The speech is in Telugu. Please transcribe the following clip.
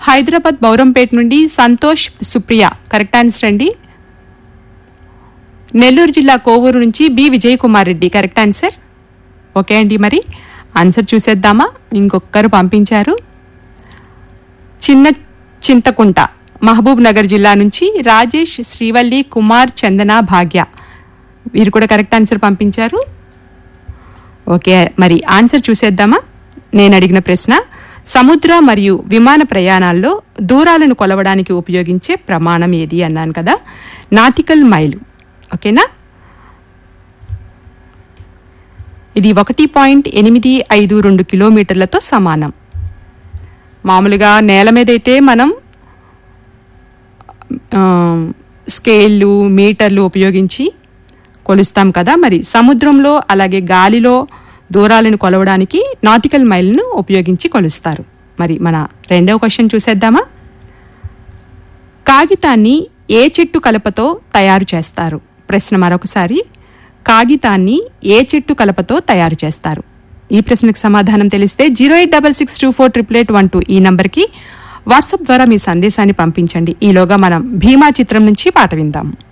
హైదరాబాద్ బౌరంపేట నుండి సంతోష్ సుప్రియ కరెక్ట్ ఆన్సర్ అండి నెల్లూరు జిల్లా కోవూరు నుంచి B Vijay Kumar Reddy correct answer okay అండి మరి ఆన్సర్ చూసేద్దామా ఇంకొకరు పంపించారు చిన్న చింతకుంట మహబూబ్ నగర్ జిల్లా నుంచి రాజేష్ శ్రీవల్లి కుమార్ చందన భాగ్య వీరు కూడా కరెక్ట్ ఆన్సర్ పంపించారు ఓకే మరి ఆన్సర్ చూసేద్దామా నేను అడిగిన ప్రశ్న సముద్ర మరియు విమాన ప్రయాణాల్లో దూరాలను కొలవడానికి ఉపయోగించే ప్రమాణం ఏది అన్నాను కదా నాటికల్ మైలు ఓకేనా ఇది ఒకటి పాయింట్ ఎనిమిది ఐదు రెండు కిలోమీటర్లతో సమానం మామూలుగా నేల మీద అయితే మనం ఆ, స్కేళ్ళు మీటర్లు ఉపయోగించి కొలుస్తాం కదా మరి సముద్రంలో అలాగే గాలిలో దూరాలను కొలవడానికి నాటికల్ మైల్ను ఉపయోగించి కొలుస్తారు మరి మన రెండవ క్వశ్చన్ చూసేద్దామా కాగితాన్ని ఏ చెట్టు కలపతో తయారు చేస్తారు ప్రశ్న మరొకసారి కాగితాన్ని ఏ చెట్టు కలపతో తయారు చేస్తారు ఈ ప్రశ్నకు సమాధానం తెలిస్తే zero eight double six two four triple eight one two ఈ నంబర్కి వాట్సాప్ ద్వారా మీ సందేశాన్ని పంపించండి ఈలోగా మనం భీమా చిత్రం నుంచి పాట విందాం